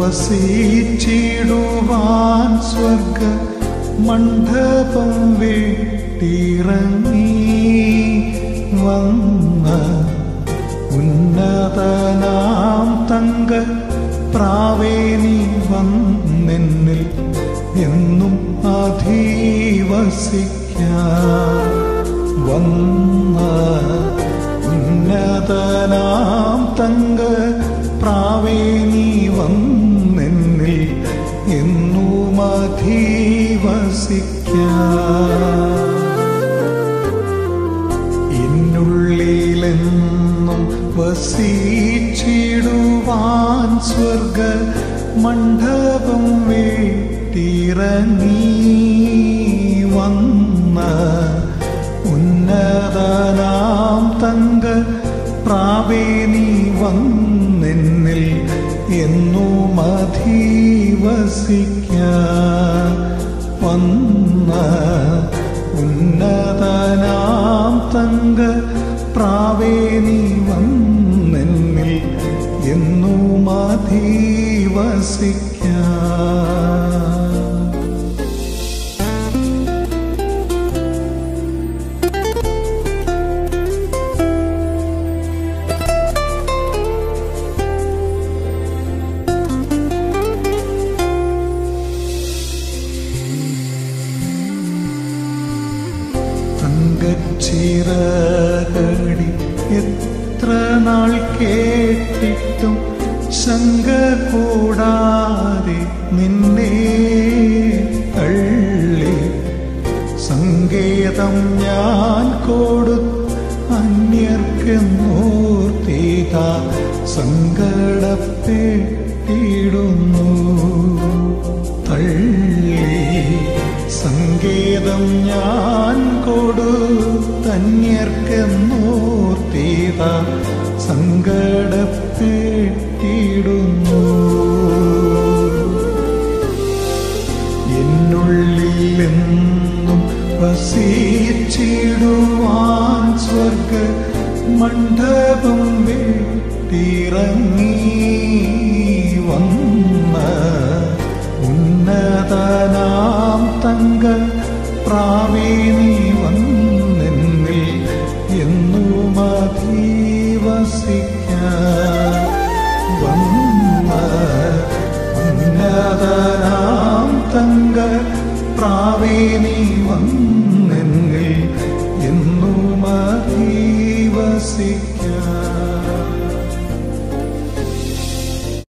വസിച്ചിടുവാൻ സ്വർഗ മണ്ഡപം വീട്ടിറങ്ങി വന്ന ഉന്നതനാം തങ്ക പ്രാവേണി വന്നെന്നിൽ എന്നും അധീവസിക്കാൻ വന്ന ഉന്നതനാം തങ്ക പ്രാവേണി വന്നെന്നിൽ എന്നും അധീവസിക്കാൻ എന്നുള്ളിലെന്നും വസിച്ചിടുവാൻ സ്വർഗ മണ്ഡപം വീട്ടിറങ്ങി വന്ന ഉന്നതനാം തങ്ക പ്രാവേണി വന്നെന്നിൽ എന്നും അധീവസിക്കാൻ വന്ന ഉന്നതനാം തങ്ക പ്രാവേണി വന്നെന്നിൽ എന്നും അധീവസിക്കാൻ തങ്കച്ചിറകടി എത്ര നാൾ കേട്ടിട്ടും ശങ്ക കൂടാതെ നിന്നെ തള്ളി സങ്കേതം ഞാൻ കൊടു അന്യർക്കെന്നോർത്തീത സങ്കടപ്പെട്ടിടുന്നു തള്ളി സങ്കേതം ഞാൻ കൊടു തന്യർക്കെന്നോർത്തീത സങ്കടപ്പെട്ടിടുന്നു എന്നുള്ളിൽ എന്നും വസിച്ചിടുവാൻ സ്വർഗ മണ്ഡപം വീട്ടിറങ്ങി വന്ന ഉന്നതനാം തങ്ക പ്രാവേണി വന്നെന്നിൽ എന്നും അധീവസിക്കാൻ വന്ന ഉന്നതനാം തങ്ക പ്രാവേണി വന്നെന്നിൽ എന്നും അധീവസിക്കാൻ